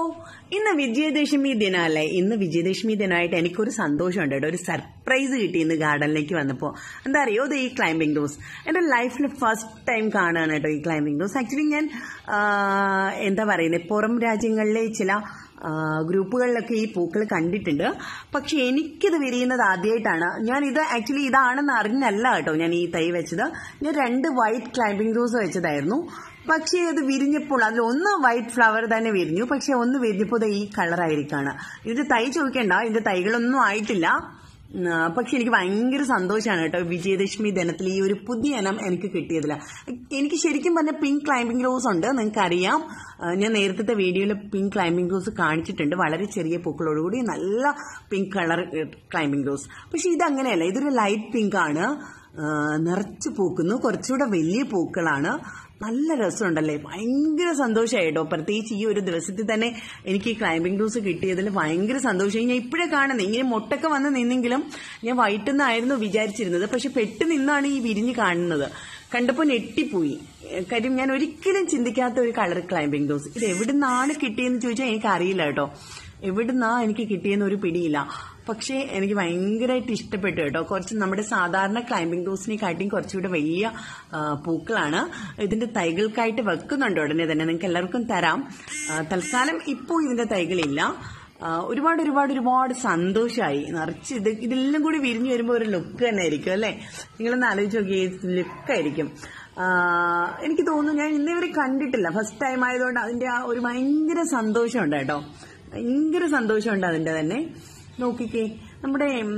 ഇന്ന് വിജയദശമി ദിനമല്ലേ ഇന്ന് വിജയദശമി ദിനമായിട്ട് എനിക്കൊരു സന്തോഷമുണ്ട് കേട്ടോ ഒരു സർപ്രൈസ് കിട്ടി ഇന്ന് ഗാർഡനിലേക്ക് വന്നപ്പോൾ എന്താ അറിയോ ഇത് ഈ ക്ലൈംബിംഗ് ഡോസ് എൻ്റെ ലൈഫിൽ ഫസ്റ്റ് ടൈം കാണുകയാണ് കേട്ടോ ഈ ക്ലൈംബിംഗ് ഡോസ് ആക്ച്വലി ഞാൻ ആ, എന്താ പറയുന്നത് പുറം രാജ്യങ്ങളിലെ ചില ആ, ഗ്രൂപ്പുകളിലൊക്കെ ഈ പൂക്കൾ കണ്ടിട്ടുണ്ട് പക്ഷെ എനിക്കിത് വിരിയുന്നത് ആദ്യമായിട്ടാണ് ഞാൻ ഇത് ആക്ച്വലി ഇതാണെന്ന് അറിഞ്ഞല്ല കേട്ടോ ഞാൻ ഈ തൈ വെച്ചത് ഞാൻ രണ്ട് വൈറ്റ് ക്ലൈംബിംഗ് റോസ് വെച്ചതായിരുന്നു പക്ഷേ അത് വിരിഞ്ഞപ്പോൾ അതിൽ ഒന്ന് വൈറ്റ് ഫ്ലവർ തന്നെ വിരിഞ്ഞു പക്ഷെ ഒന്ന് വിരിഞ്ഞപ്പോൾ ദേ ഈ കളറായിരിക്കാണ് ഇതിന്റെ തൈ ചോദിക്കണ്ട ഇതിന്റെ തൈകളൊന്നും ആയിട്ടില്ല ഉം, ആ, പക്ഷെ എനിക്ക് ഭയങ്കര സന്തോഷമാണ് കേട്ടോ വിജയദശമി ദിനത്തിൽ ഈ ഒരു പുതിയ ഇനം എനിക്ക് കിട്ടിയതിൽ എനിക്ക് ശരിക്കും പറഞ്ഞ പിങ്ക് ക്ലൈംബിംഗ് റോസ് ഉണ്ട് നിങ്ങൾക്ക് അറിയാം ആ, ഞാൻ നേരത്തെ വീഡിയോയിൽ പിങ്ക് ക്ലൈംബിംഗ് റോസ് കാണിച്ചിട്ടുണ്ട് വളരെ ചെറിയ പൂക്കളോടുകൂടി നല്ല പിങ്ക് കളർ ക്ലൈംബിംഗ് റോസ് പക്ഷെ ഇതങ്ങനെയല്ല ഇതൊരു ലൈറ്റ് പിങ്ക് ആണ് ആ, നിറച്ച് പൂക്കുന്നു കുറച്ചുകൂടെ വലിയ പൂക്കളാണ് നല്ല രസമുണ്ടല്ലേ ഭയങ്കര സന്തോഷമായി കേട്ടോ പ്രത്യേകിച്ച് ഈ ഒരു ദിവസത്തിൽ തന്നെ എനിക്ക് ഈ ക്ലൈംബിംഗ് ഡോസ് കിട്ടിയതിൽ ഭയങ്കര സന്തോഷമായി ഞാൻ ഇപ്പോഴേ കാണുന്നത് ഇങ്ങനെ മുട്ടൊക്കെ വന്ന് നിന്നെങ്കിലും ഞാൻ വൈറ്റുന്നായിരുന്നു വിചാരിച്ചിരുന്നത് പക്ഷെ പെട്ട് നിന്നാണ് ഈ വിരിഞ്ഞ് കാണുന്നത് കണ്ടപ്പോൾ ഞെട്ടിപ്പോയി ഏഹ് കാര്യം ഞാൻ ഒരിക്കലും ചിന്തിക്കാത്ത ഒരു കളർ ക്ലൈംബിംഗ് ഡോസ് ഇത് എവിടുന്നാണ് കിട്ടിയെന്ന് ചോദിച്ചാൽ എനിക്ക് അറിയില്ല കേട്ടോ എവിടുന്നാ എനിക്ക് കിട്ടിയെന്ന് ഒരു പിടിയില്ല പക്ഷേ എനിക്ക് ഭയങ്കരമായിട്ട് ഇഷ്ടപ്പെട്ടു കേട്ടോ കുറച്ച് നമ്മുടെ സാധാരണ ക്ലൈംബിംഗ് ഡോസിനെക്കാട്ടിയും കുറച്ചുകൂടെ വലിയ ആ, പൂക്കളാണ് ഇതിന്റെ തൈകൾക്കായിട്ട് വെക്കുന്നുണ്ട് ഉടനെ തന്നെ നിങ്ങൾക്ക് എല്ലാവർക്കും തരാം ആ, തൽക്കാലം ഇപ്പോൾ ഇതിന്റെ തൈകളില്ല ആ, ഒരുപാട് ഒരുപാട് ഒരുപാട് സന്തോഷമായി നിറച്ച് ഇത് ഇതെല്ലാം കൂടി വിരിഞ്ഞു വരുമ്പോൾ ഒരു ലുക്ക് തന്നെ ആയിരിക്കും അല്ലേ നിങ്ങളൊന്ന് ആലോചിച്ച് നോക്കി ലുക്കായിരിക്കും എനിക്ക് തോന്നുന്നു ഞാൻ ഇന്നേവരെ കണ്ടിട്ടില്ല ഫസ്റ്റ് ടൈം ആയതുകൊണ്ട് അതിന്റെ ആ ഒരു ഭയങ്കര സന്തോഷമുണ്ട് കേട്ടോ ഭയങ്കര സന്തോഷമുണ്ട് അതിന്റെ തന്നെ നോക്കിക്കേ നമ്മുടെ ഉം,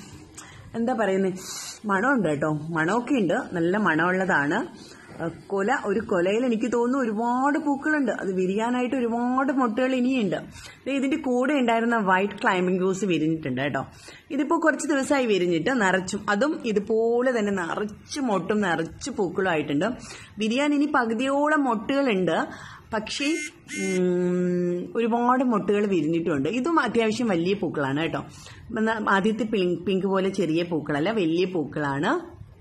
എന്താ പറയുന്നത് മണമുണ്ട് കേട്ടോ മണമൊക്കെ ഉണ്ട് നല്ല മണമുള്ളതാണ് അഹ് കൊല ഒരു കൊലയിൽ എനിക്ക് തോന്നുന്നു ഒരുപാട് പൂക്കളുണ്ട് അത് വിരിയാനായിട്ട് ഒരുപാട് മുട്ടകൾ ഇനിയുണ്ട് ദേ ഇതിന്റെ കൂടെ ഉണ്ടായിരുന്ന വൈറ്റ് ക്ലൈംബിംഗ് റോസ് വിരിഞ്ഞിട്ടുണ്ട് കേട്ടോ ഇതിപ്പോ കുറച്ച് ദിവസമായി വിരിഞ്ഞിട്ട് നിറച്ചും അതും ഇതുപോലെ തന്നെ നിറച്ച് മൊട്ടും നിറച്ച് പൂക്കളും ആയിട്ടുണ്ട് വിരിയാൻ ഇനി പകുതിയോളം മൊട്ടുകളുണ്ട് പക്ഷേ ഉം, ഒരുപാട് മൊട്ടുകൾ വിരിഞ്ഞിട്ടുണ്ട് ഇതും അത്യാവശ്യം വലിയ പൂക്കളാണ് കേട്ടോ എന്നാ ആദ്യത്തെ പിങ്ക് പിങ്ക് പോലെ ചെറിയ പൂക്കളല്ല വലിയ പൂക്കളാണ്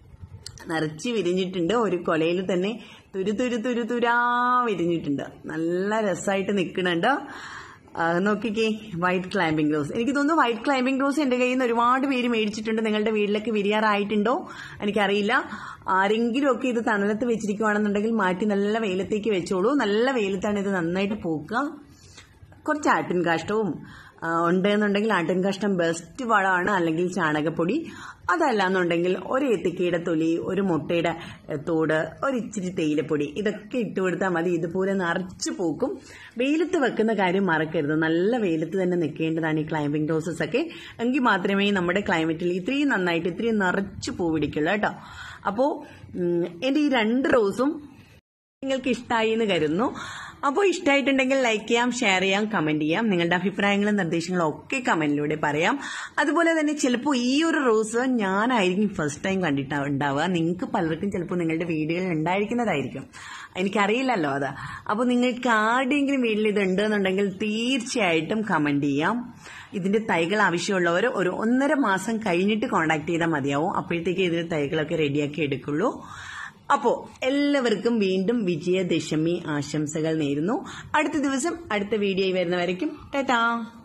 നിറച്ച് വിരിഞ്ഞിട്ടുണ്ട് ഒരു കൊലയിൽ തന്നെ തുരു തുരു തുരു തുരാ വിരിഞ്ഞിട്ടുണ്ട് നല്ല രസമായിട്ട് നിൽക്കുന്നുണ്ട് ആ, നോക്കിക്കേ വൈറ്റ് ക്ലൈംബിംഗ് റോസ് എനിക്ക് തോന്നുന്നു വൈറ്റ് ക്ലൈംബിംഗ് റോസ് എൻ്റെ കയ്യിൽ നിന്ന് ഒരുപാട് പേര് മേടിച്ചിട്ടുണ്ട് നിങ്ങളുടെ വീട്ടിലൊക്കെ വിരിയാറായിട്ടുണ്ടോ എനിക്കറിയില്ല ആരെങ്കിലും ഒക്കെ ഇത് തണലത്ത് വെച്ചിരിക്കുവാണെന്നുണ്ടെങ്കിൽ മാറ്റി നല്ല വെയിലത്തേക്ക് വെച്ചോളൂ നല്ല വെയിലത്താണ് ഇത് നന്നായിട്ട് പൂക്കുക കുറച്ച് ആട്ടിൻ കാഷ്ടവും ആ, ഉണ്ടെന്നുണ്ടെങ്കിൽ ആട്ടിൻ കാഷ്ടം ബെസ്റ്റ് വളമാണ് അല്ലെങ്കിൽ ചാണകപ്പൊടി അതല്ല എന്നുണ്ടെങ്കിൽ ഒരു ഏത്തക്കയുടെ തൊലി ഒരു മുട്ടയുടെ എ, തോട് ഒരു ഇച്ചിരി തേയിലപ്പൊടി ഇതൊക്കെ ഇട്ട് കൊടുത്താൽ മതി ഇതുപോലെ നിറച്ച് പൂക്കും വെയിലത്ത് വെക്കുന്ന കാര്യം മറക്കരുത് നല്ല വെയിലത്ത് തന്നെ നിൽക്കേണ്ടതാണ് ഈ ക്ലൈംബിംഗ് റോസസ് ഒക്കെ എങ്കിൽ മാത്രമേ നമ്മുടെ ക്ലൈമറ്റിൽ ഇത്രയും നന്നായിട്ട് ഇത്രയും നിറച്ച് പൂ പിടിക്കുള്ളൂ കേട്ടോ അപ്പോൾ എൻ്റെ ഈ രണ്ട് റോസും നിങ്ങൾക്ക് ഇഷ്ടമായി എന്ന് കരുതുന്നു അപ്പോൾ ഇഷ്ടമായിട്ടുണ്ടെങ്കിൽ ലൈക്ക് ചെയ്യാം ഷെയർ ചെയ്യാം കമന്റ് ചെയ്യാം നിങ്ങളുടെ അഭിപ്രായങ്ങളും നിർദ്ദേശങ്ങളും ഒക്കെ കമന്റിലൂടെ പറയാം അതുപോലെ തന്നെ ചിലപ്പോൾ ഈ ഒരു റോസ് ഞാനായിരിക്കും ഫസ്റ്റ് ടൈം കണ്ടിട്ടുണ്ടാവുക നിങ്ങൾക്ക് പലർക്കും ചിലപ്പോൾ നിങ്ങളുടെ വീടുകളിൽ ഉണ്ടായിരിക്കുന്നതായിരിക്കും എനിക്കറിയില്ലല്ലോ അത് അപ്പോൾ നിങ്ങൾക്ക് ആരുടെയെങ്കിലും വീട്ടിൽ ഇത് ഉണ്ടെന്നുണ്ടെങ്കിൽ തീർച്ചയായിട്ടും കമന്റ് ചെയ്യാം ഇതിന്റെ തൈകൾ ആവശ്യമുള്ളവർ ഒരു ഒന്നര മാസം കഴിഞ്ഞിട്ട് കോൺടാക്ട് ചെയ്താൽ മതിയാവും അപ്പോഴത്തേക്ക് ഇതിന്റെ തൈകളൊക്കെ റെഡിയാക്കി എടുക്കുള്ളൂ അപ്പോ എല്ലാവർക്കും വീണ്ടും വിജയദശമി ആശംസകൾ നേരുന്നു അടുത്ത ദിവസം അടുത്ത വീഡിയോ വരുന്നവരേക്കും ടാറ്റാ